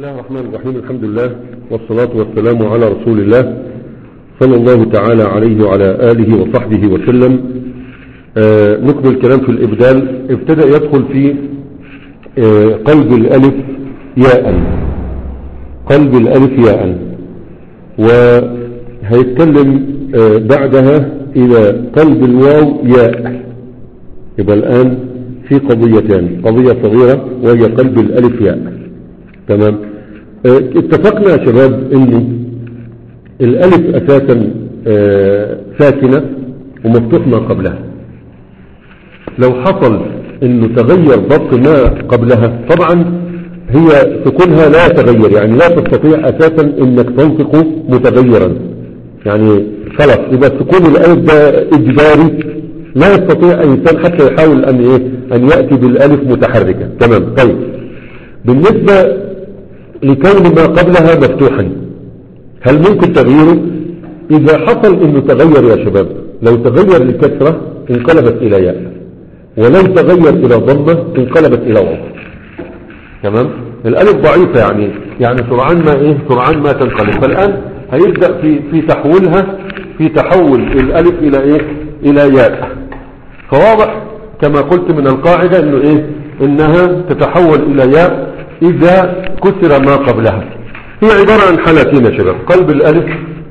الله الرحمن الرحيم الحمد لله والصلاة والسلام على رسول الله صلى الله تعالى عليه وعلى آله وصحبه وسلم آه نكمل الكلام في الإبدال ابتدأ يدخل في آه قلب الألف ياء قلب الألف ياء وهيتكلم آه بعدها إلى قلب الواو ياء يبقى الآن في قضيتان قضية صغيرة وهي قلب الألف ياء تمام اه اتفقنا يا شباب ان الالف اساسا اه ساكنة ومفتوح ما قبلها لو حصل انه تغير ضبط ما قبلها طبعا هي سكونها لا يتغير يعني لا تستطيع اساسا انك تنطق متغيرا يعني خلاص يبقى سكون الالف ده اجباري لا يستطيع انسان حتى يحاول ان ايه ان ياتي بالالف متحركه تمام طيب بالنسبه لكون ما قبلها مفتوحا هل ممكن تغييره اذا حصل انه تغير يا شباب لو تغير لكسرة انقلبت الى ياء ولو تغير الى ضمة انقلبت الى واو تمام الالف ضعيفة يعني يعني سرعان ما ايه سرعان ما تنقلب فالان هيبدأ في في تحويلها في تحول الالف الى ايه الى ياء فواضح كما قلت من القاعدة انه ايه انها تتحول الى ياء إذا كسر ما قبلها هي عبارة عن حالتين يا شباب قلب الألف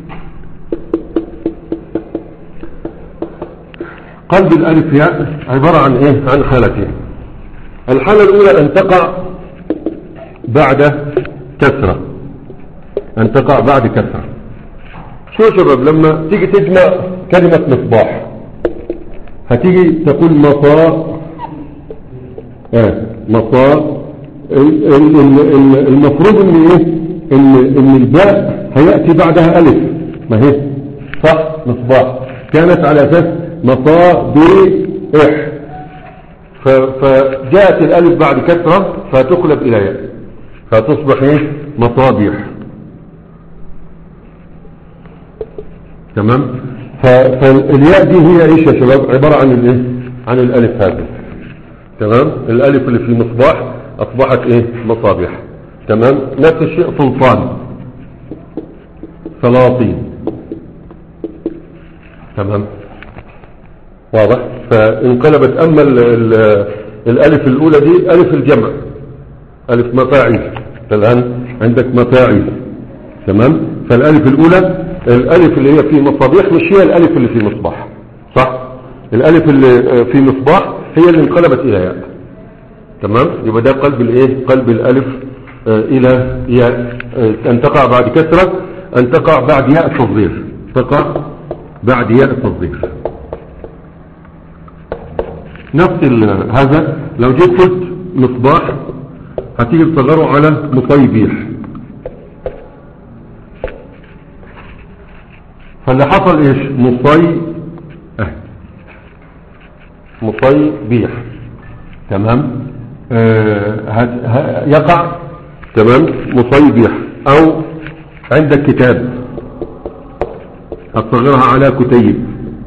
قلب الألف ياء عبارة عن إيه عن حالتين الحالة الأولى أن تقع بعد كسرة أن تقع بعد كسرة شو يا شباب لما تيجي تجمع كلمة مصباح هتيجي تقول مصا اه مصا المفروض ان ايه ان ان الباء هياتي بعدها الف ما هي صح مصباح كانت على اساس مصابيح فجاءت الالف بعد كسره فتقلب الى ياء فتصبح ايه مصابيح تمام فالياء دي هي ايش يا شباب عباره عن الايه عن الالف هذا تمام الالف اللي في مصباح اصبحت ايه مصابيح تمام نفس الشيء سلطان سلاطين تمام واضح فانقلبت اما ال ال الالف الاولى دي الف الجمع الف مفاعيل الان عندك مفاعيل تمام فالالف الاولى الالف اللي هي في مصابيح مش هي الالف اللي في مصباح صح الالف اللي في مصباح هي اللي انقلبت الى ياء تمام يبقى ده قلب الايه قلب الالف آه الى ياء آه ان تقع بعد كسرة ان تقع بعد ياء التصغير تقع بعد ياء التصغير نفس هذا لو جيت قلت مصباح هتيجي تصغره على مصيبيح فاللي حصل ايش مصي اه مصيبيح تمام آه يقع تمام مصيبيح او عندك كتاب هتصغرها على كتيب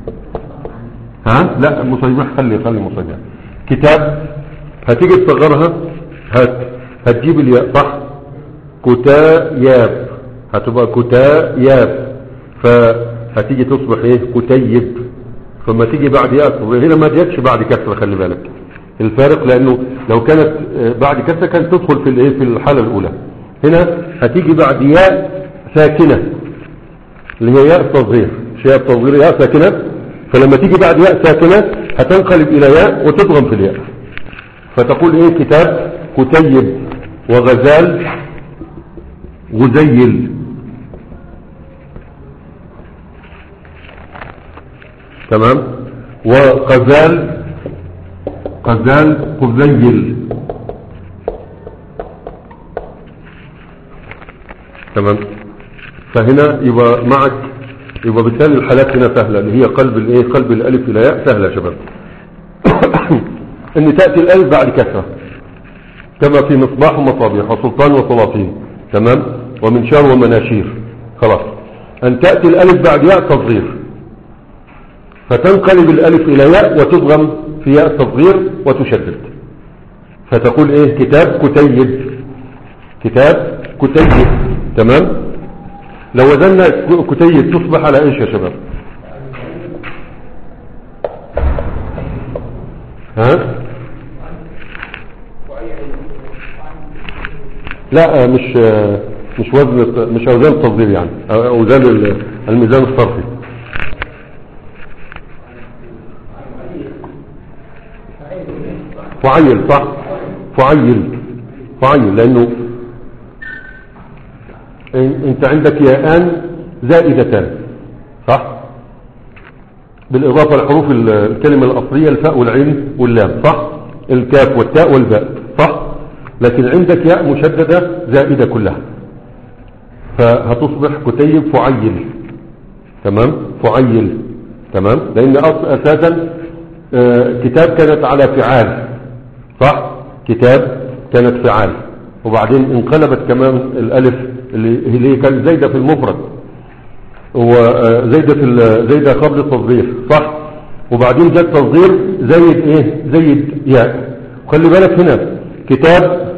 ها لا مصيبيح خلي خلي مصيبيح كتاب هتيجي تصغرها هت هتجيب الياء صح كتاياب هتبقى كتاياب فهتيجي تصبح ايه كتيب فما تيجي بعد ياء هنا ما جاتش بعد كسره خلي بالك الفارق لانه لو كانت بعد كسره كانت تدخل في الايه في الحاله الاولى هنا هتيجي بعد ياء ساكنه اللي هي ياء التصغير مش ياء التصغير ياء ساكنه فلما تيجي بعد ياء ساكنه هتنقلب الى ياء وتضغم في الياء فتقول ايه كتاب كتيب وغزال غزيل تمام وغزال قزال قزيل تمام فهنا يبقى معك يبقى بالتالي الحالات هنا سهلة اللي هي قلب الايه قلب الالف الى ياء سهلة يا شباب ان تأتي الالف بعد كسرة كما في مصباح ومصابيح وسلطان وسلاطين تمام ومنشار ومناشير خلاص ان تأتي الالف بعد ياء تصغير فتنقلب الالف الى ياء وتضغم في ياء التصغير وتشدد فتقول ايه كتاب كتيب كتاب كتيب تمام لو وزننا ك- كتيب تصبح على ايش يا شباب ها لا آه، مش آه، مش وزن مش اوزان التصدير يعني أو- اوزان ال- الميزان الصرفي فعيل صح فعيل فعيل لانه إن- انت عندك ياءان زائدتان صح بالاضافه لحروف ال- الكلمه الاصليه الفاء والعين واللام صح الكاف والتاء والباء صح لكن عندك ياء مشدده زائده كلها فهتصبح كتيب فعيل تمام فعيل تمام لان أص- اساسا آه، كتاب كانت على فعال صح كتاب كانت فعال وبعدين انقلبت كمان الالف اللي اللي هي كانت زايده في المفرد وزايده في ال- زايده قبل التصغير صح وبعدين جاء التصغير زايد ايه زايد ياء خلي بالك هنا كتاب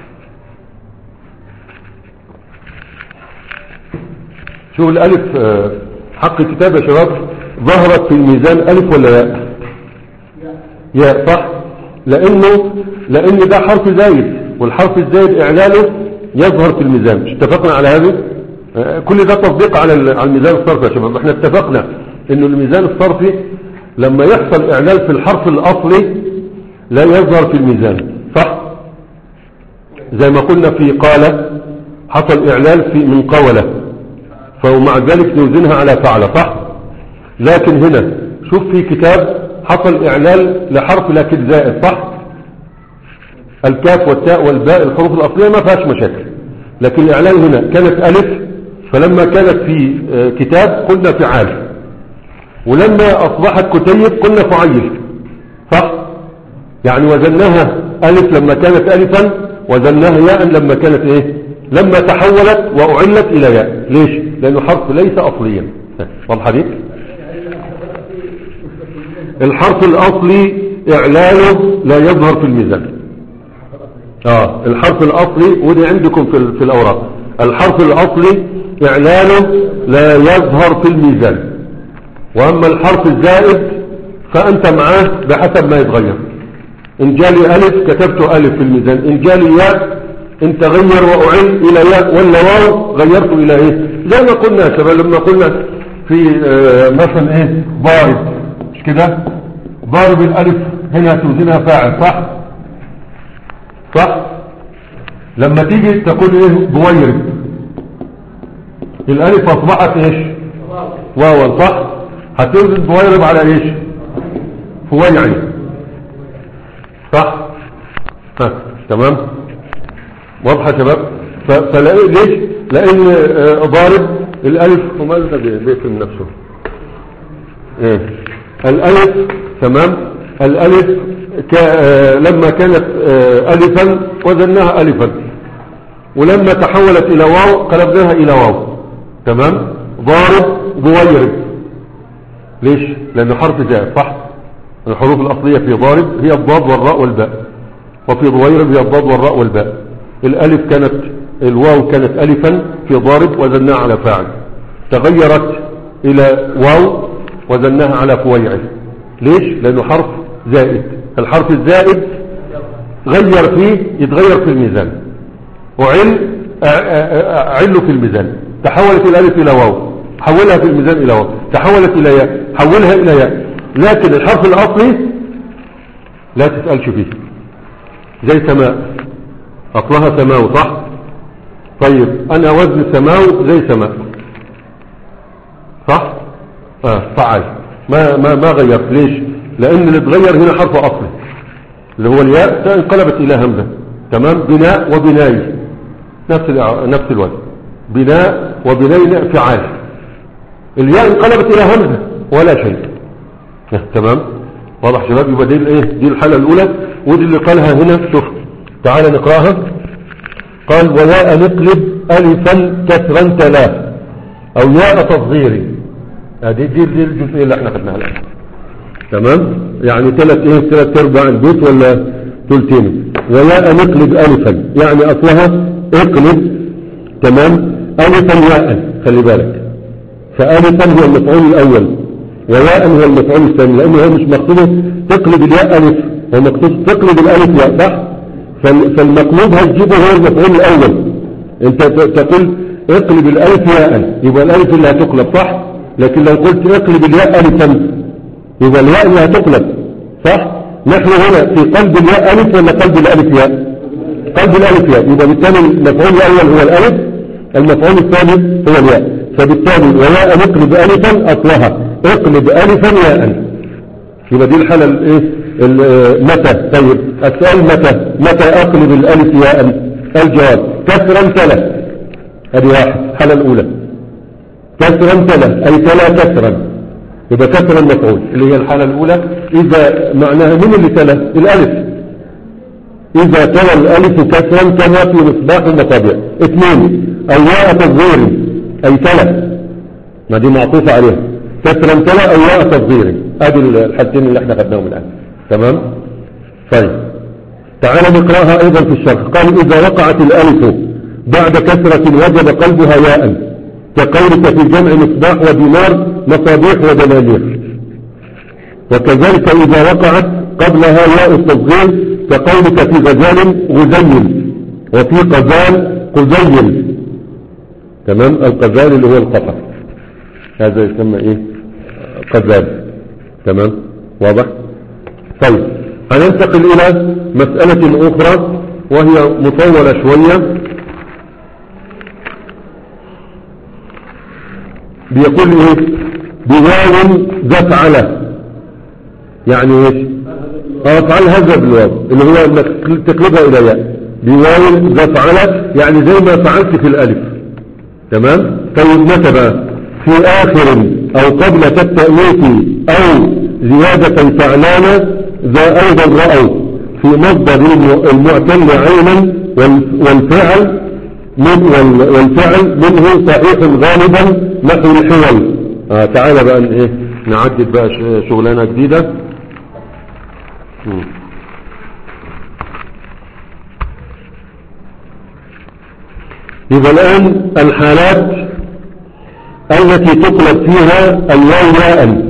شوف الالف آه، حق كتاب يا شباب ظهرت في الميزان الف ولا ياء ياء صح لانه لان ده حرف زايد والحرف الزايد اعلاله يظهر في الميزان مش اتفقنا على هذا آه، كل ده تطبيق على ال- على الميزان الصرفي يا شباب احنا اتفقنا انه الميزان الصرفي لما يحصل اعلال في الحرف الاصلي لا يظهر في الميزان صح زي ما قلنا في قال حصل اعلال في من قولة فمع ذلك نوزنها على فعل صح لكن هنا شوف في كتاب حصل اعلال لحرف لكن زائد صح الكاف والتاء والباء الحروف الاصليه ما فيهاش مشاكل لكن الاعلان هنا كانت الف فلما كانت في آه، كتاب قلنا فعال ولما اصبحت كتيب قلنا فعيل صح يعني وزناها الف لما كانت الفا وزناها ياء لما كانت ايه لما تحولت واعلت الى ياء ليش لانه حرف ليس اصليا واضحه دي الحرف الاصلي اعلانه لا يظهر في الميزان اه الحرف الاصلي ودي عندكم في, ال- في الاوراق الحرف الاصلي اعلانه لا يظهر في الميزان واما الحرف الزائد فانت معاه بحسب ما يتغير ان جالي الف كتبت الف في الميزان ان جالي ياء ان تغير واعل الى ياء ولا واو غيرته الى ايه زي ما قلنا يا شباب لما قلنا في آه، مثلا ايه ضارب مش كده ضارب الالف هنا توزنها فاعل صح صح لما تيجي تقول ايه بويرب الالف اصبحت ايش واوا صح هتوزن بويرب على ايش فويعي صح ها تمام واضحه يا شباب ف- فلا ليش لان آه، ضارب الالف وماذا ده بي- بيقفل نفسه ايه الالف تمام الالف ك... آه، لما كانت آه، الفا وزناها الفا ولما تحولت الى واو قلبناها الى واو تمام ضارب بويرب ليش لانه حرف زائد صح الحروف الاصليه في ضارب هي الضاد والراء والباء وفي ضويرب هي الضاد والراء والباء الالف كانت الواو كانت الفا في ضارب وزناها على فاعل تغيرت الى واو وزناها على فويعل ليش لانه حرف زائد الحرف الزائد غير فيه يتغير في الميزان وعل أ- أ- أ- عله في الميزان تحولت الالف الى واو حولها في الميزان الى واو تحولت الى ياء حولها الى ياء لكن الحرف الاصلي لا تسألش فيه زي سماء اصلها سماو صح طيب انا وزن سماو زي سماء صح اه فعل ما ما ما غيرت ليش لان اللي اتغير هنا حرف اصلي اللي هو الياء ده انقلبت الى همزه تمام بناء وبناي نفس الع- نفس الوزن بناء وبناي فعال الياء انقلبت الى همزه ولا شيء آه، تمام واضح شباب يبقى دي الايه دي الحاله الاولى ودي اللي قالها هنا شوف تعال نقراها قال وياء نقلب الفا كسرا تلا او ياء تصغيري هذه دي, دي الجزئيه اللي احنا خدناها الان تمام يعني ثلاث ايه ثلاث ارباع البيت ولا ثلثين وياء نقلب الفا يعني اصلها اقلب تمام ألفا ياء خلي بالك فألفا هو المفعول الأول وياء هو المفعول الثاني لأنه هو مش مقصوده تقلب الياء ألف هو مقصود تقلب الألف ياء صح فال- فالمقلوب هتجيبه هو المفعول الأول انت ت- تقول اقلب الألف ياء يبقى الألف اللي هتقلب صح لكن لو قلت اقلب الياء ألفا يبقى الياء اللي هتقلب صح نحن هنا في قلب الياء ألف ولا قلب الألف ياء قلب الألف ياء يبقى بالتالي المفعول الأول هو الألف المفعول الثاني هو الياء فبالتالي وياء نقلب ألفا أصلها اقلب ألفا ياء يبقى دي الحالة الايه ال- متى طيب السؤال متى متى أقلب الألف ياء الجواب كسرا تلا هذه واحد الحالة الأولى كسرا تلا أي تلا كسرا يبقى كسرا مفعول اللي هي الحالة الأولى إذا معناها من اللي تلا الألف إذا تلا الألف كسرا كما في مصباح المطابع اثنين الياء تصغير أي تلا ما دي معطوفة عليها كسرا تلا أو ياء تصغير ادي الحالتين اللي احنا خدناهم الآن تمام طيب تعال نقراها أيضا في الشرح قال إذا وقعت الألف بعد كسرة وجب قلبها ياء كقولك في جمع مصباح ودينار مصابيح ودنانير وكذلك إذا وقعت قبلها ياء التصغير كقولك في غزال غزيل وفي قزال قزيل تمام القزال اللي هو القفر هذا يسمى ايه قزال تمام واضح طيب هننتقل الى مسألة اخرى وهي مطولة شوية بيقول ايه بواو ذفعله يعني ايش اه افعل هذا بالواو اللي هو انك تقلبها الى ياء بواو ذفعله يعني زي ما فعلت في الالف تمام طيب متى بقى في اخر او قبل التأنيث او زيادة فعلانة ذا ايضا رأوا في مصدر المعتل عينا وال- والفعل من وال- والفعل منه صحيح غالبا نحو الحول آه تعالى بقى ن- ايه نعدد بقى ش- شغلانة جديدة مم. يبقى الآن الحالات التي تقلب فيها الواو ياء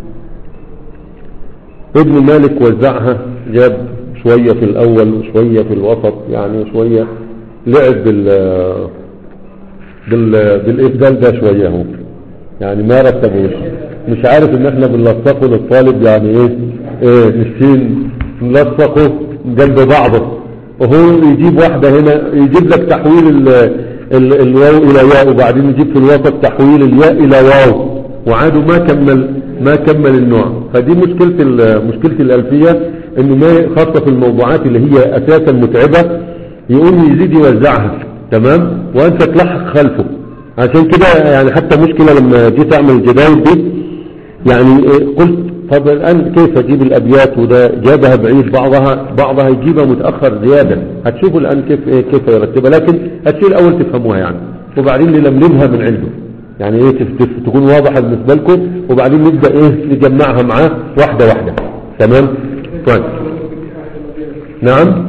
ابن مالك وزعها جاب شوية في الأول وشوية في الوسط يعني شوية لعب بال بال بالإبدال ده شوية هو يعني ما رتبوش مش عارف ان احنا بنلصقه للطالب يعني ايه ايه السين نلصقه جنب بعضه وهو يجيب واحدة هنا يجيب لك تحويل ال ال الواو الى ياء وبعدين يجيب في الوسط تحويل الياء الى واو وعاده ما كمل ما كمل النوع فدي مشكلة ال- مشكلة الألفية انه ما خاصة في الموضوعات اللي هي اساسا متعبة يقوم يزيد يوزعها تمام وانت تلحق خلفه عشان كده يعني حتى مشكلة لما جيت اعمل الجداول دي يعني إيه، قلت طب الان كيف اجيب الابيات وده جابها بعيد بعضها بعضها يجيبها متاخر زياده هتشوفوا الان كيف إيه كيف يرتبها لكن هتشيل الاول تفهموها يعني وبعدين نلملمها من عنده يعني ايه تف- تف- تكون واضحه بالنسبه لكم وبعدين نبدا ايه نجمعها معاه واحده واحده تمام طيب نعم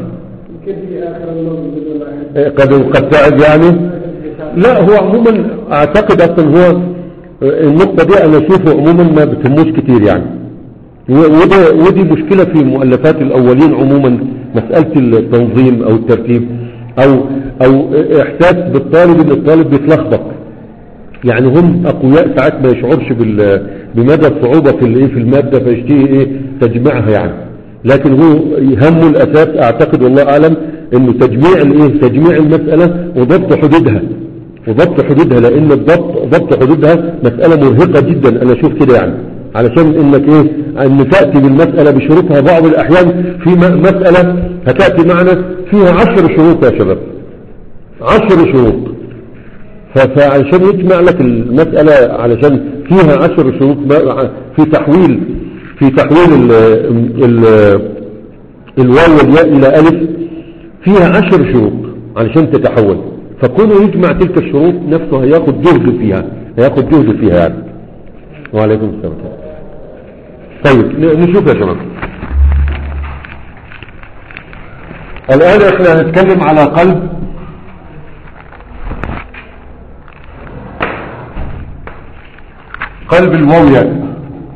إيه، قد قد تعب يعني لا هو عموما اعتقد اصلا هو النقطة دي انا اشوفه عموما ما بتهموش كتير يعني و- وده ودي مشكلة في مؤلفات الاولين عموما مسألة التنظيم او الترتيب او او احساس بالطالب ان الطالب بيتلخبط يعني هم اقوياء ساعات ما يشعرش بال- بمدى الصعوبة في الايه في المادة فيشتهي ايه تجميعها يعني لكن هو همه الاساس اعتقد والله اعلم انه تجميع الايه تجميع المسألة وضبط حدودها وضبط حدودها لان الضبط ضبط حدودها مسألة مرهقة جدا انا اشوف كده يعني علشان انك ايه ان تأتي بالمسألة بشروطها بعض الاحيان في م- مسألة هتأتي معنا فيها عشر شروط يا شباب عشر شروط ف- فعشان يجمع لك المسألة علشان فيها عشر شروط ما- في تحويل في تحويل ال ال الواو والياء إلى ألف فيها عشر شروط علشان تتحول فكونه يجمع تلك الشروط نفسه هياخد جهد فيها هياخد جهد فيها يعني وعليكم السلام طيب ن- نشوف يا شباب الآن احنا هنتكلم على قلب قلب الواو ياء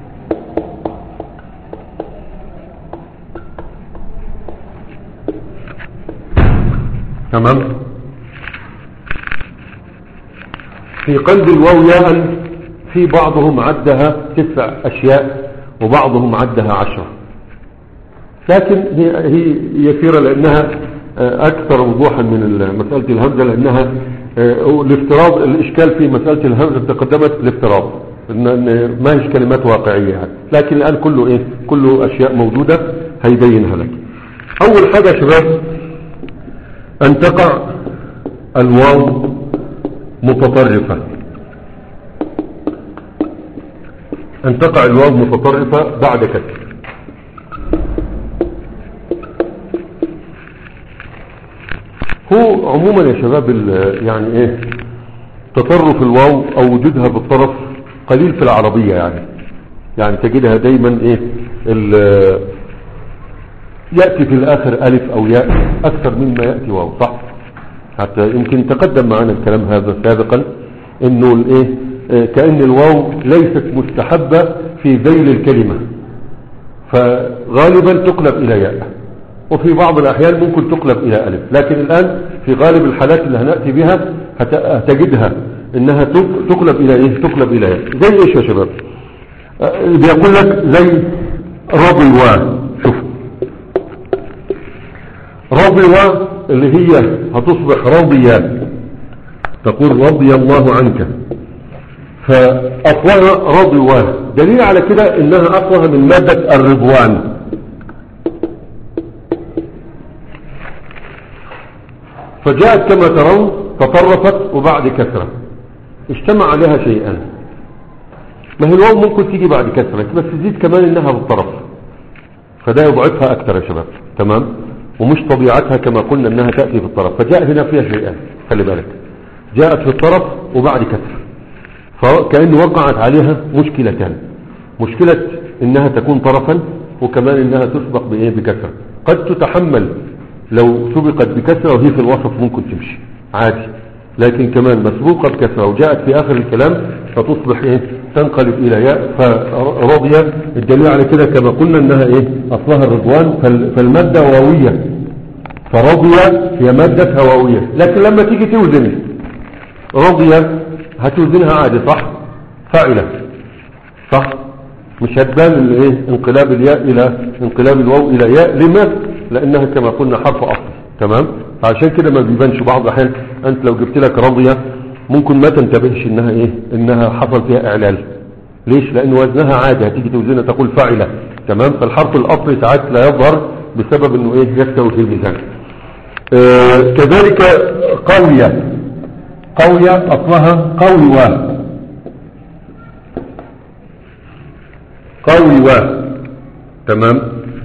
تمام في قلب الواو ياء في بعضهم عدها تسع أشياء وبعضهم عدها عشرة لكن هي, هي يسيرة لأنها أكثر وضوحا من مسألة الهمزة لأنها الافتراض الإشكال في مسألة الهمزة تقدمت الافتراض إن ما هيش كلمات واقعية يعني. لكن الآن كله إيه كله أشياء موجودة هيبينها لك أول حاجة يا شباب أن تقع الواو متطرفة أن تقع الواو متطرفة بعد كسر هو عموما يا شباب يعني ايه تطرف الواو او وجودها بالطرف قليل في العربية يعني يعني تجدها دايما ايه يأتي في الاخر الف او ياء اكثر مما يأتي واو صح حتى يمكن تقدم معنا الكلام هذا سابقا انه الايه كأن الواو ليست مستحبة في ذيل الكلمة فغالبا تقلب الى ياء وفي بعض الأحيان ممكن تقلب إلى ألف لكن الآن في غالب الحالات اللي هنأتي بها هتجدها إنها تقلب إلى إيه تقلب إلى إيه زي إيش يا شباب بيقول لك زي رضوى شوف رضوى اللي هي هتصبح رضيا تقول رضي الله عنك فأصلها رضوى دليل على كده إنها أصلها من مادة الرضوان فجاءت كما ترون تطرفت وبعد كسرة اجتمع عليها شيئان ما هي الواو ممكن تيجي بعد كسرة بس تزيد كمان انها بالطرف فده يضعفها اكثر يا شباب تمام ومش طبيعتها كما قلنا انها تأتي في الطرف فجاء هنا فيها شيئان خلي بالك جاءت في الطرف وبعد كسرة فكأن وقعت عليها مشكلتان مشكلة انها تكون طرفا وكمان انها تسبق بايه بكسرة قد تتحمل لو سبقت بكسرة وهي في الوسط ممكن تمشي عادي لكن كمان مسبوقة بكسرة وجاءت في آخر الكلام فتصبح إيه تنقلب إلى ياء فرضية الدليل على كده كما قلنا إنها إيه أصلها الرضوان فالمادة واوية فرضية هي مادة هواوية لكن لما تيجي توزن رضية هتوزنها عادي صح فاعلة صح مش هتبان الايه انقلاب الياء الى انقلاب الواو الى ياء لما لانها كما قلنا حرف اصلي تمام عشان كده ما بيبانش بعض الاحيان انت لو جبت لك رضيه ممكن ما تنتبهش انها ايه انها حصل فيها اعلال ليش لان وزنها عادي هتيجي توزنها تقول فاعله تمام فالحرف الاصلي ساعات لا يظهر بسبب انه ايه يستوي في الميزان آه كذلك قويه قويه اصلها قوي قوي تمام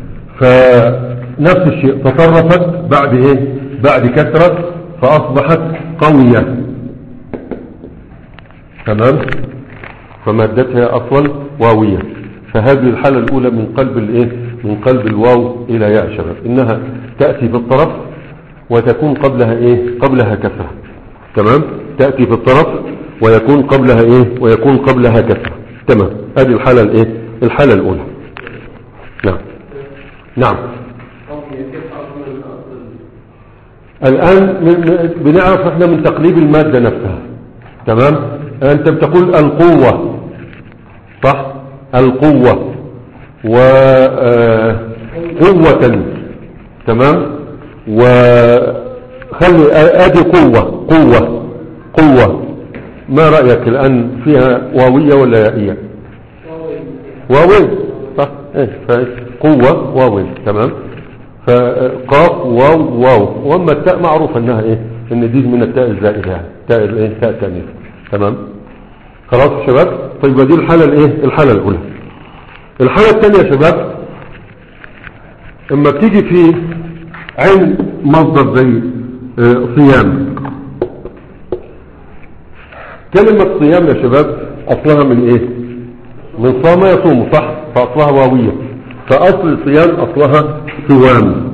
فنفس الشيء تطرفت بعد ايه بعد كثرة فاصبحت قوية تمام فمادتها اصلا واوية فهذه الحالة الاولى من قلب الايه من قلب الواو الى ياء شباب انها تأتي في الطرف وتكون قبلها ايه قبلها كثرة تمام تأتي في الطرف ويكون قبلها ايه ويكون قبلها كثرة تمام هذه الحالة الايه الحالة الاولى نعم نعم الآن بنعرف احنا من تقليب المادة نفسها تمام انت بتقول القوة صح القوة وقوة تمام وخلي ادي قوة قوة قوة ما رأيك الآن فيها واوية ولا يائية واوية صح ايه قوة واوية تمام فقاف واو واو واما التاء معروف انها ايه ان دي من التاء الزائده تاء الايه تاء التانيث تمام خلاص يا شباب طيب دي الحاله الايه الحاله الاولى الحاله الثانيه يا شباب اما بتيجي في عين مصدر زي اه صيام كلمة صيام يا شباب اصلها من ايه من صام يصوم صح فاصلها واوية فاصل الصيام اصلها صوام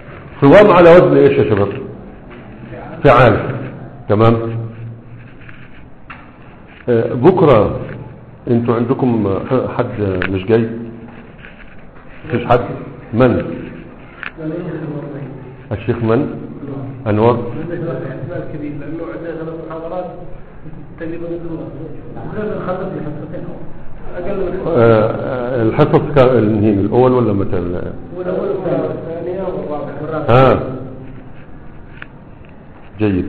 صوام على وزن ايش يا شباب فعال تمام آه، بكرة انتوا عندكم آه، حد مش جاي مفيش حد من الشيخ من انور كبير لانه عندنا ثلاث محاضرات تقريبا خلص لي حصتين اقل من آه، آه، الحصص كان الهين الاول ولا متى ال- والاول والثانيه والرابعه والرابعه ها جيد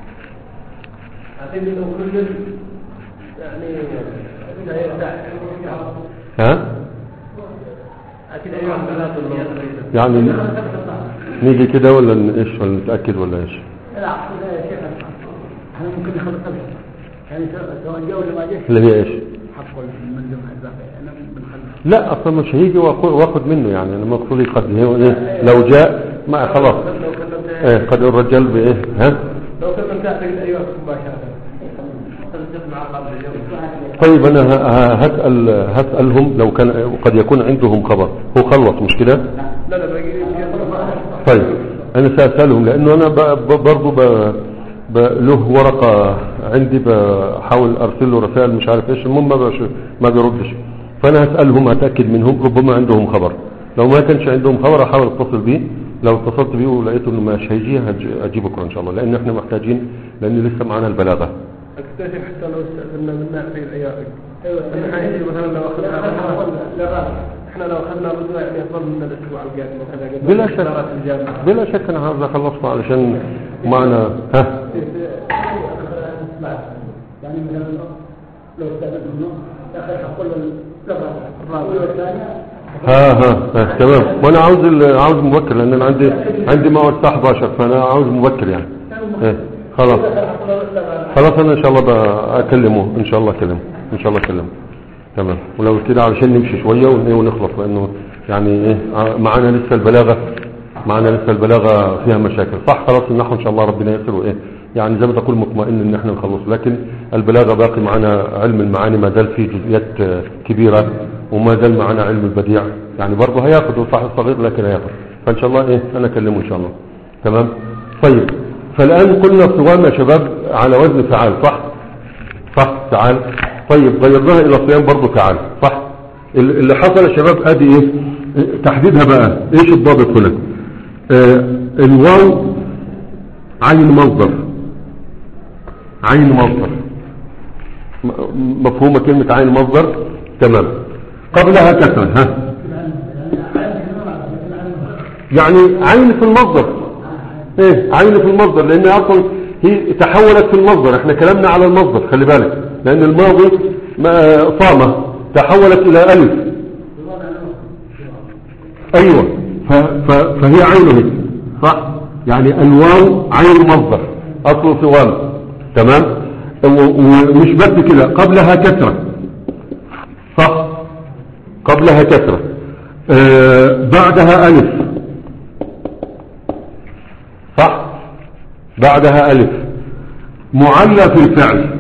اعتقد انه كل يعني لا يرتاح ها اكيد ايام ثلاث يعني نيجي كده ولا ن- ايش ولا نتاكد ولا ايش لا يا شيخ احنا ممكن نخلص قبل يعني سواء جاء ولا ما جاء اللي هي ايش حق الملزم الباقي انا بنخلص لا اصلا مش هيجي وأخ- واخد منه يعني انا مقصودي قد هو إيه لو جاء ما خلاص لو كلمت ايه قد الرجال بايه ها لو كلمت اعتقد ايوه مباشره تلتف مع قبل اليوم طيب انا ه- ه- هسال هسالهم لو كان قد يكون عندهم خبر هو خلص مش كده لا لا باقي لي طيب انا ساسالهم لانه انا ب- ب- برضو ب... ب... له ورقه عندي بحاول ارسل له رسائل مش عارف ايش المهم ما بش... ما بيردش فانا هسالهم اتاكد منهم ربما عندهم خبر لو ما كانش عندهم خبر احاول اتصل بيه لو اتصلت بيه ولقيته انه مش هيجي هج- اجي بكره ان شاء الله لان احنا محتاجين لان لسه معنا البلاغه اكتشف حتى لو استاذنا منا في العيادة ايوه احنا هيجي مثلا لو اخذنا احنا لو اخذنا بدنا يعني افضل من الاسبوع القادم وكذا قبل بلا شك إدارات الجامعه بلا شك انا هذا خلصنا علشان معنا ها يعني مثلا لو استاذن منه دخل حق الرابع والثانيه ها ها, ها تمام وانا عاوز ال- عاوز مبكر لان انا عندي عندي موعد الساعه 11 فانا عاوز مبكر يعني ايه خلاص خلاص انا ان شاء الله بكلمه ان شاء الله اكلمه ان شاء الله اكلمه تمام ولو كده علشان نمشي شويه ون- ونخلص لانه يعني ايه ع- معانا لسه البلاغه معانا لسه البلاغه فيها مشاكل صح خلاص النحو ان شاء الله ربنا ييسر وايه يعني زي ما تقول مطمئن ان احنا نخلص لكن البلاغه باقي معانا علم المعاني ما زال في جزئيات آه، كبيره وما زال معانا علم البديع يعني برضه هياخد هو صح صغير لكن هياخد فان شاء الله ايه انا اكلمه ان شاء الله تمام طيب فالان قلنا صوام يا شباب على وزن فعال صح صح تعال طيب غيرناها الى صيام برضه تعال صح ال- اللي حصل يا شباب ادي ايه إيه، تحديدها بقى ايش الضابط هنا آه الواو عين مصدر عين مصدر م- مفهومة كلمة عين مصدر تمام قبلها كسرة ها يعني عين في المصدر ايه عين في المصدر لان اصلا هي تحولت في المصدر احنا كلامنا على المصدر خلي بالك لان الماضي ما صامة تحولت الى الف ايوه ف ف فهي عينه صح يعني الواو عين مصدر اصل صوام تمام و- ومش بس كده قبلها كسرة صح قبلها كسرة آه بعدها الف صح بعدها ألف معلى في الفعل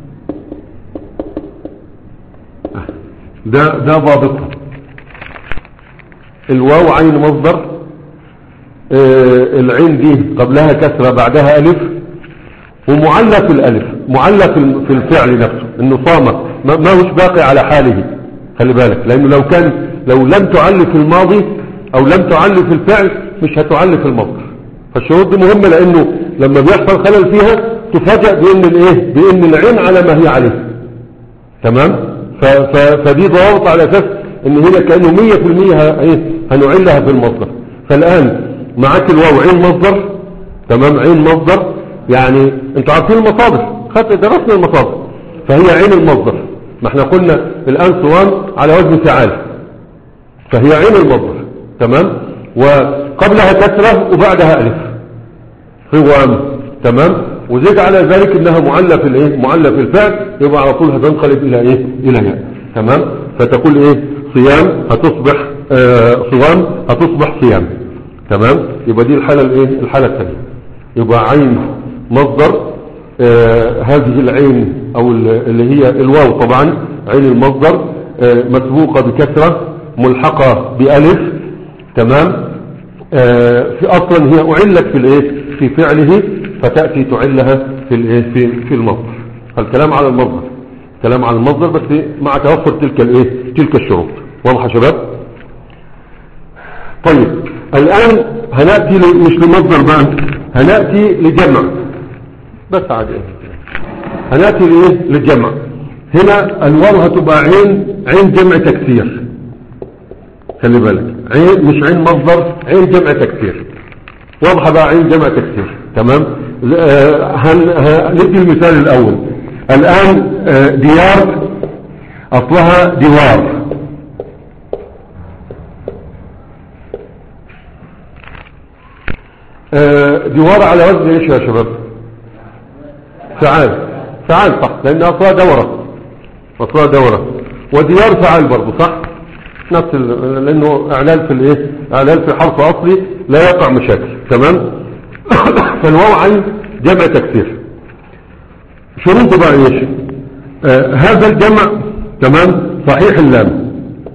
ده ده ضابطها الواو عين مصدر آه العين دي قبلها كسرة بعدها ألف ومعلى في الألف معلى في الم- في الفعل نفسه انه صام ما ما هوش باقي على حاله خلي بالك لانه لو كان لو لم تعلي في الماضي او لم تعلي في الفعل مش هتعلي في المصدر فالشروط دي مهمة لانه لما بيحصل خلل فيها تفاجأ بان الايه بان العين على ما هي عليه تمام ف ف فدي ضوابط على اساس ان هنا كانه 100% ه- ايه هنعلها في المصدر فالان معاك الواو عين مصدر تمام عين مصدر يعني انتوا عارفين المصادر خدت درسنا المصادر فهي عين المصدر ما احنا قلنا الان صوان على وزن فعال فهي عين المصدر تمام وقبلها كسرة وبعدها ألف صوام تمام وزيد على ذلك انها معلة في الايه معلة في الفعل يبقى على طول هتنقلب الى ايه الى ياء تمام فتقول ايه صيام هتصبح آه صوام هتصبح صيام تمام يبقى دي الحالة الايه الحالة الثانية يبقى عين مصدر آه هذه العين او ال- اللي هي الواو طبعا عين المصدر آه مسبوقة بكسرة ملحقة بألف تمام آه في اصلا هي اعلت في الايه في فعله فتأتي تعلها في الايه في, في المصدر فالكلام على المصدر كلام عن المصدر بس مع توفر تلك الايه تلك الشروط واضح يا شباب طيب الان هناتي ل- مش لمصدر بقى هناتي لجمع بس عادي هناتي لايه للجمع هنا الواو هتبقى عين عين جمع تكسير خلي بالك عين مش عين مصدر عين جمع تكسير واضحه بقى عين جمع تكسير تمام آه، هن ه- ندي المثال الاول الان آه، ديار اصلها دوار آه، دوار على وزن ايش يا شباب فعال فعال صح لان اصلها دورة اصلها دورة وديار فعال برضه صح نفس ال- لانه اعلال في الايه اعلال في حرف اصلي لا يقع مشاكل تمام فالواو عين جمع تكسير شروطه بقى ايش آه هذا الجمع تمام صحيح اللام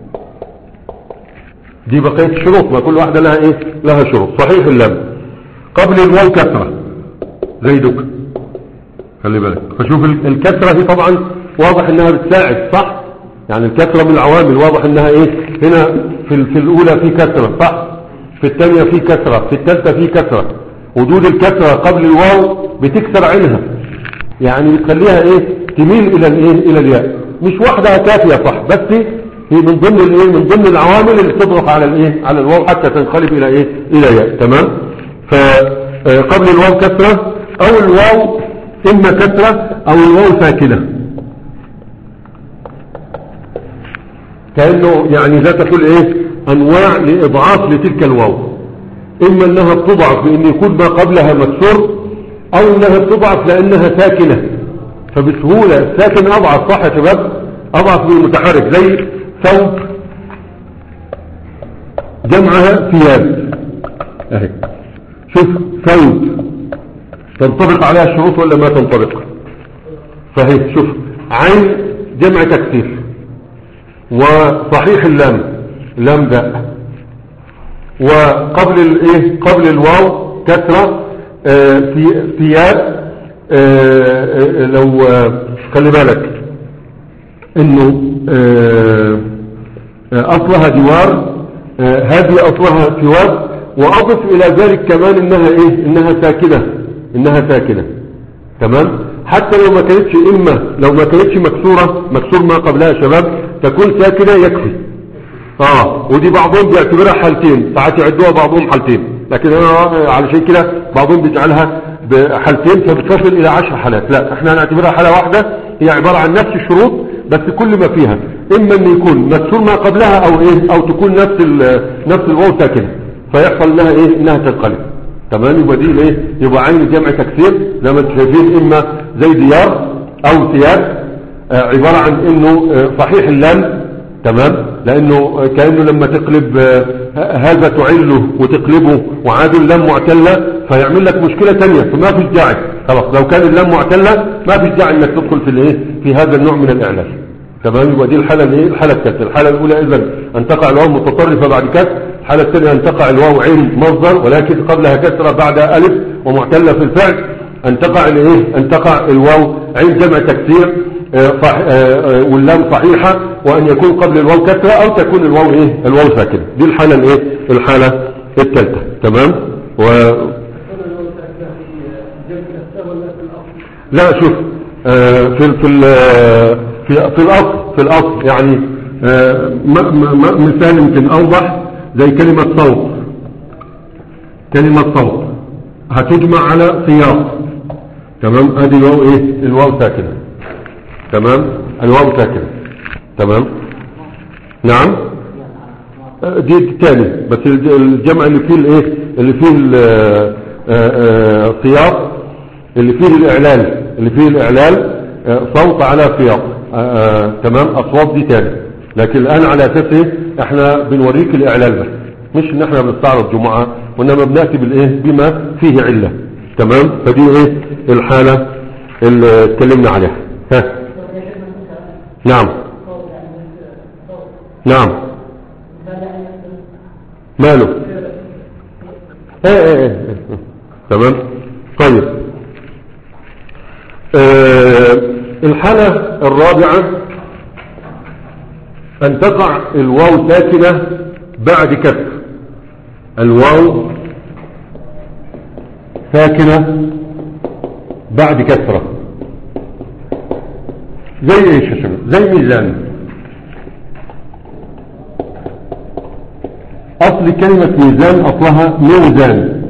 دي بقية الشروط ما كل واحدة لها ايه لها شروط صحيح اللام قبل الواو كسرة زيدك خلي بالك فشوف ال- الكسرة هي طبعا واضح انها بتساعد صح يعني الكسرة من العوامل واضح انها ايه هنا في, ال- في الاولى في كسرة صح في الثانية في كسرة في الثالثة في كسرة وجود الكسرة قبل الواو بتكسر عينها يعني بتخليها ايه تميل الى الايه الى الياء مش وحدها كافية صح بس هي من ضمن الايه من ضمن العوامل اللي تضغط على الايه على الواو حتى تنقلب الى ايه الى ياء تمام فقبل الواو كسرة او الواو اما كسرة او الواو ساكنة كأنه يعني ذات تقول ايه انواع لاضعاف لتلك الواو اما انها بتضعف بان يكون ما قبلها مكسور او انها بتضعف لانها ساكنة فبسهولة الساكن اضعف صح يا شباب اضعف من المتحرك زي ثوب جمعها ثياب اهي شوف ثوب تنطبق عليها الشروط ولا ما تنطبق فهي شوف عين جمع تكسير وصحيح اللام لام داء وقبل الايه قبل الواو كسرة آه، في ثياب آه، آه، لو آه، خلي بالك انه آه، آه، اصلها جوار آه، هذه اصلها ثواب واضف الى ذلك كمان انها ايه انها ساكنة انها ساكنة تمام حتى لو ما كانتش اما لو ما كانتش مكسورة مكسور ما قبلها يا شباب تكون ساكنة يكفي اه ودي بعضهم بيعتبرها حالتين ساعات يعدوها بعضهم حالتين لكن انا علشان كده بعضهم بيجعلها بحالتين فبتصل الى عشر حالات لا احنا هنعتبرها حالة واحدة هي عبارة عن نفس الشروط بس كل ما فيها اما ان يكون مكسور ما قبلها او ايه او تكون نفس ال- نفس الواو ساكنة فيحصل لها ايه انها تنقلب تمام يبقى دي ايه يبقى عين جمع تكسير زي ما انتم شايفين اما زي ديار او ثياب آه، عبارة عن انه آه، صحيح اللام تمام لانه آه، كأنه لما تقلب آه، ه- هذا تعله وتقلبه وعاد اللام معتلة فيعمل لك مشكلة تانية فما فيش داعي خلاص لو كان اللام معتلة ما فيش داعي انك تدخل في الايه في هذا النوع من الاعلان تمام يبقى دي الحالة الايه الحالة الثالثة الحالة الاولى اذا ان تقع الواو متطرفة بعد كسر الحالة الثانية ان تقع الواو عين مصدر ولكن قبلها كسرة بعد الف ومعتلة في الفعل ان تقع الايه ان تقع الواو عين جمع تكسير آه، صح آه، آه، واللام صحيحة وان يكون قبل الواو كسرة او تكون الواو ايه الواو ساكنة دي الحالة الايه الحالة الثالثة تمام و لا شوف آه، في في ال- في في الاصل في الاصل يعني آه، م- م- م- مثال يمكن اوضح زي كلمة صوت كلمة صوت هتجمع على سياق تمام ادي الواو ايه الواو ساكنة تمام الواو ساكنة تمام نعم آه، دي الثاني بس الج- الجمع اللي فيه الايه اللي فيه ال- آه، آه، سياق اللي فيه الاعلال اللي فيه الاعلال آه، صوت على سياق آه، آه، تمام اصوات دي تاني لكن الان على اساس ايه احنا بنوريك الاعلال بس مش ان احنا بنستعرض جمعة وانما بناتي بالايه بما فيه علة تمام فدي ايه الحالة اللي اتكلمنا عليها ها نعم نعم ماله ايه ايه ايه إيه. تمام طيب آه الحالة الرابعة أن تقع الواو ساكنة بعد كسر الواو ساكنة بعد كسرة زي ايش يا شباب زي ميزان اصل كلمة ميزان اصلها موزان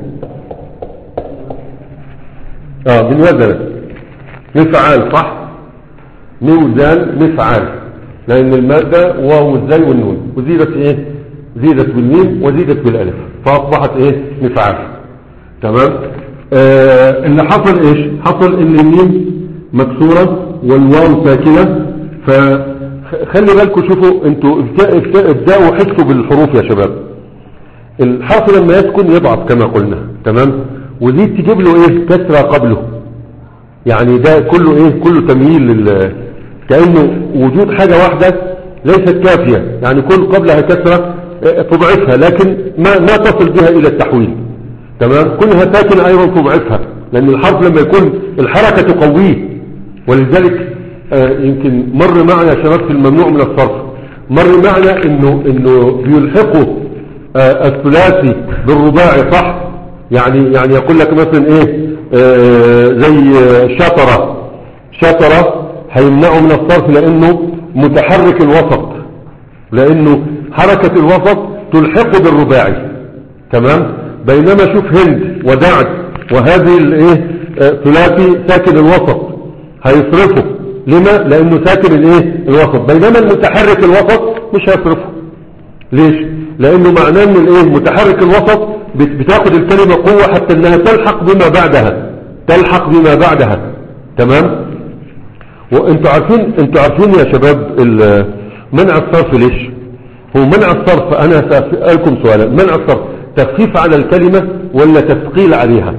اه من وزن مفعال صح موزان مفعال لان المادة واو الزاي والنون وزيدت ايه زيدت بالميم وزيدت بالالف فاصبحت ايه مفعال تمام آه اللي حصل ايش حصل ان الميم مكسورة والواو ساكنة فخلي بالكم شوفوا انتوا ابدأوا حسوا بالحروف يا شباب الحرف لما يسكن يضعف كما قلنا تمام ودي تجيب له ايه كسرة قبله يعني ده كله ايه كله تمييل لل كأنه وجود حاجة واحدة ليست كافية يعني كل قبلها كسرة تضعفها لكن ما, ما تصل بها الى التحويل تمام كلها ساكنة ايضا تضعفها لان الحرف لما يكون الحركة تقويه ولذلك آه يمكن مر معنا يا شباب في الممنوع من الصرف مر معنا انه انه بيلحقوا آه الثلاثي بالرباعي صح يعني يعني يقول لك مثلا ايه آه زي شطرة شطرة هيمنعه من الصرف لانه متحرك الوسط لانه حركة الوسط تلحقه بالرباعي تمام بينما شوف هند ودعد وهذه الايه ثلاثي ساكن الوسط هيصرفه لما لانه ساكن الايه الوسط بينما المتحرك الوسط مش هيصرفه ليش لانه معناه ان الايه متحرك الوسط بتاخد الكلمة قوة حتى انها تلحق بما بعدها تلحق بما بعدها تمام وانتوا عارفين انتوا عارفين يا شباب منع الصرف ليش هو منع الصرف انا سألكم سؤالا منع الصرف تخفيف على الكلمة ولا تثقيل عليها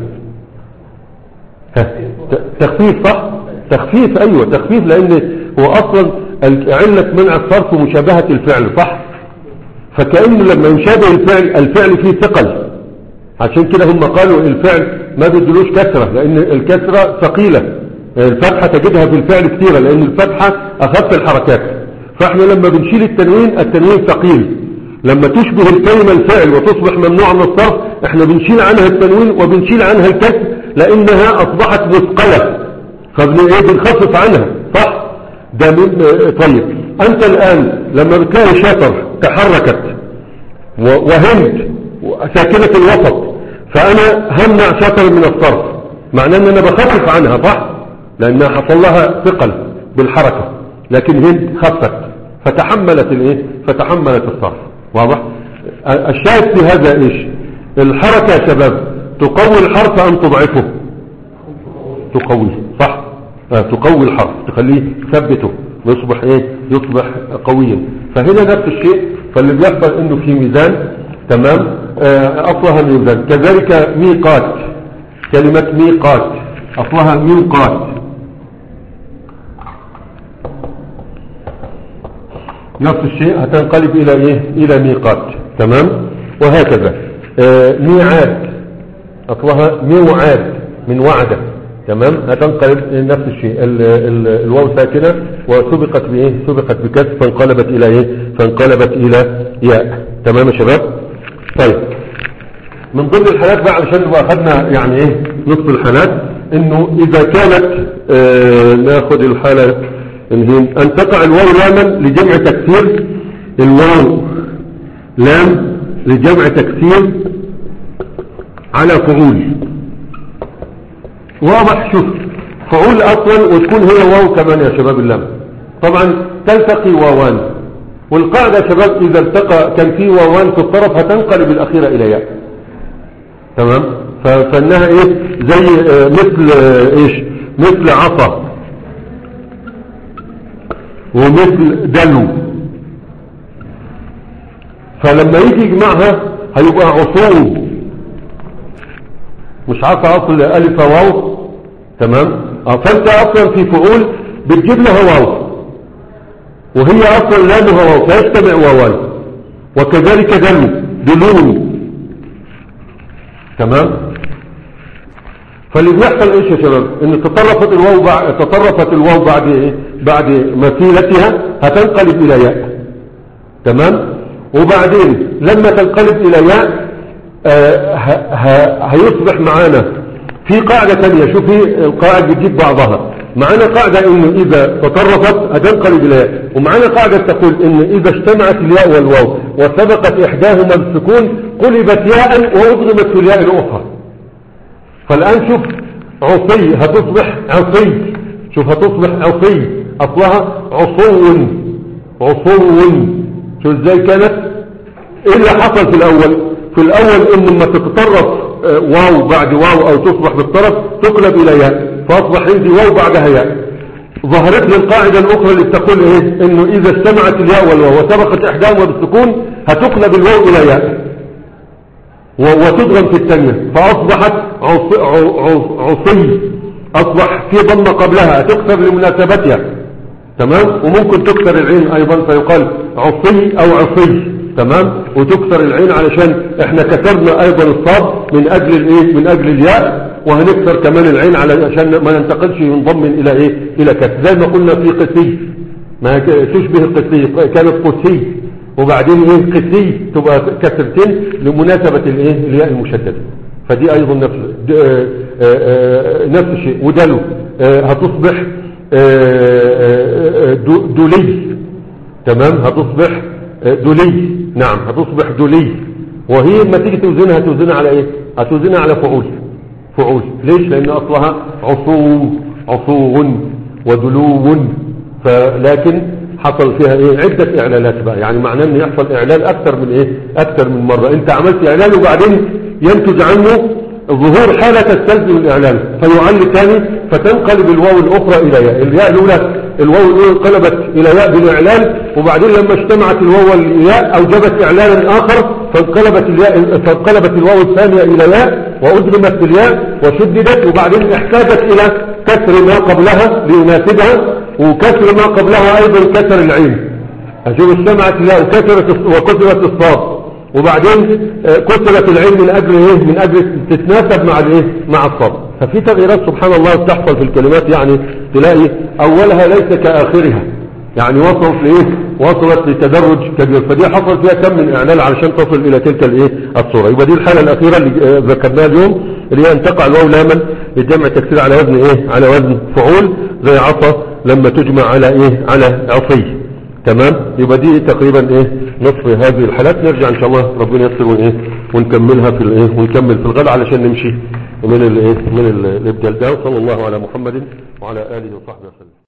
تخفيف صح تخفيف ايوه تخفيف لان هو اصلا علة منع الصرف مشابهة الفعل صح فكأنه لما يشابه الفعل الفعل فيه ثقل عشان كده هم قالوا الفعل ما بيدلوش كسرة لان الكسرة ثقيلة الفتحة تجدها في الفعل كثيرة لان الفتحة اخف الحركات فاحنا لما بنشيل التنوين التنوين ثقيل لما تشبه الكلمة الفعل وتصبح ممنوعة من الصرف احنا بنشيل عنها التنوين وبنشيل عنها الكسر لانها اصبحت مثقلة فبنخفف عنها صح ده من طيب انت الان لما بتلاقي شطر تحركت وهمت ساكنة الوسط فانا همنع شطر من الصرف معناه ان انا بخفف عنها صح لانها حصل لها ثقل بالحركة لكن هند خفت فتحملت الايه فتحملت الصرف واضح الشاهد في هذا ايش الحركة يا شباب تقوي الحرف ام تضعفه تقويه صح آه تقوي الحرف تخليه تثبته ويصبح ايه يصبح قويا فهنا نفس الشيء فاللي بيحصل انه في ميزان تمام آه اصلها ميزان كذلك ميقات كلمة ميقات اصلها ميقات نفس الشيء هتنقلب الى ايه الى ميقات تمام وهكذا آه ميعاد اصلها ميوعاد من وعده تمام هتنقلب نفس الشيء ال ال الواو ساكنة وسبقت بايه سبقت بكسر فانقلبت الى ايه فانقلبت الى ياء تمام يا شباب طيب من ضمن الحالات بقى علشان نبقى اخذنا يعني ايه نصف الحالات انه اذا كانت آه ناخد الحالة ان تقع الواو لاما لجمع تكسير الواو لام لجمع تكسير على فعول واضح شوف فعول اصلا وتكون هي واو كمان يا شباب اللام طبعا تلتقي واوان والقاعدة يا شباب اذا التقى كان في واوان في الطرف هتنقلب الاخيرة الى ياء تمام فانها ايه زي مثل ايش مثل عصا ومثل دلو فلما يجي يجمعها هيبقى عصوب مش عارفه اصل الف واو تمام فانت اصلا في فعول بتجيب لها واو وهي اصلا لامها واو فيجتمع واوان وكذلك دلو دلون تمام فاللي بيحصل ايش يا شباب ان تطرفت الواو بعد تطرفت الواو بعد ايه بعد مثيلتها هتنقلب الى ياء تمام وبعدين لما تنقلب الى ياء آه ه- ه- هيصبح معانا في قاعدة تانية شوفي القاعدة بتجيب بعضها معانا قاعدة انه اذا تطرفت هتنقلب الى ياء ومعانا قاعدة تقول ان اذا اجتمعت الياء والواو وسبقت احداهما السكون قلبت ياء واضغمت في الياء الاخرى فالآن شوف عصي هتصبح عصي شوف هتصبح عصي أصلها عصو عصو شوف ازاي كانت ايه اللي حصل في الأول في الأول ان لما تتطرف آه، واو بعد واو أو تصبح بالطرف تقلب إلى ياء فأصبح عندي واو بعدها ياء ظهرت لي القاعدة الأخرى اللي تقول إيه إنه إذا اجتمعت الياء والواو وسبقت إحداهما بالسكون هتقلب الواو إلى ياء و- وتضغم في الثانية فأصبحت عص- ع- ع- عصي أصبح في ضمة قبلها تكسر لمناسبتها تمام وممكن تكسر العين أيضا فيقال عصي أو عصي تمام وتكسر العين علشان احنا كسرنا أيضا الصاد من أجل الإيه من أجل الياء وهنكسر كمان العين علشان ما ننتقلش من ضم إلى إيه إلى كسر زي ما قلنا في قسي ما هي ك- تشبه القسي كانت قسي وبعدين ايه قسي تبقى كسرتين لمناسبة الايه الياء المشددة فدي ايضا نفس د- آه، آه، نفس الشيء ودلو آه، هتصبح آه، آه، دو- دولي تمام هتصبح آه، دولي نعم هتصبح دولي وهي لما تيجي توزنها هتوزنها على ايه هتوزنها على فعول فعول ليش لان اصلها عصو عصو ودلو فلكن حصل فيها ايه عدة اعلانات بقى يعني معناه ان يحصل اعلان اكتر من ايه اكتر من مرة انت عملت اعلان وبعدين ينتج عنه ظهور حالة تستلزم الاعلان فيعل ثاني فتنقلب الواو الاخرى الى ياء الياء الاولى الواو الاولى انقلبت الى ياء بالاعلان وبعدين لما اجتمعت الواو والياء اوجبت اعلانا اخر فانقلبت الياء فانقلبت الواو الثانية الى ياء وادغمت بالياء وشددت وبعدين احتاجت الى كسر ما قبلها ليناسبها وكسر ما قبلها ايضا كسر العين اشوف اجتمعت الياء وكسرت وكسرت الصاد وبعدين آه، كسرت العين من اجل ايه من اجل تتناسب مع الايه مع الصاد ففي تغييرات سبحان الله بتحصل في الكلمات يعني تلاقي اولها ليس كاخرها يعني وصلت لايه وصلت لتدرج كبير فدي حصل فيها كم من اعلان علشان تصل الى تلك الايه الصوره يبقى دي الحاله الاخيره اللي آه، ذكرناها اليوم اللي هي ان تقع الواو لاما لجمع تكسير على وزن ايه على وزن فعول زي عصا لما تجمع على ايه على عصي تمام يبقى دي تقريبا ايه نصف هذه الحالات نرجع ان شاء الله ربنا ييسر وايه ونكملها في الايه ونكمل في الغد علشان نمشي من الايه من ال- الابدال ده وصلى الله على محمد وعلى اله وصحبه وسلم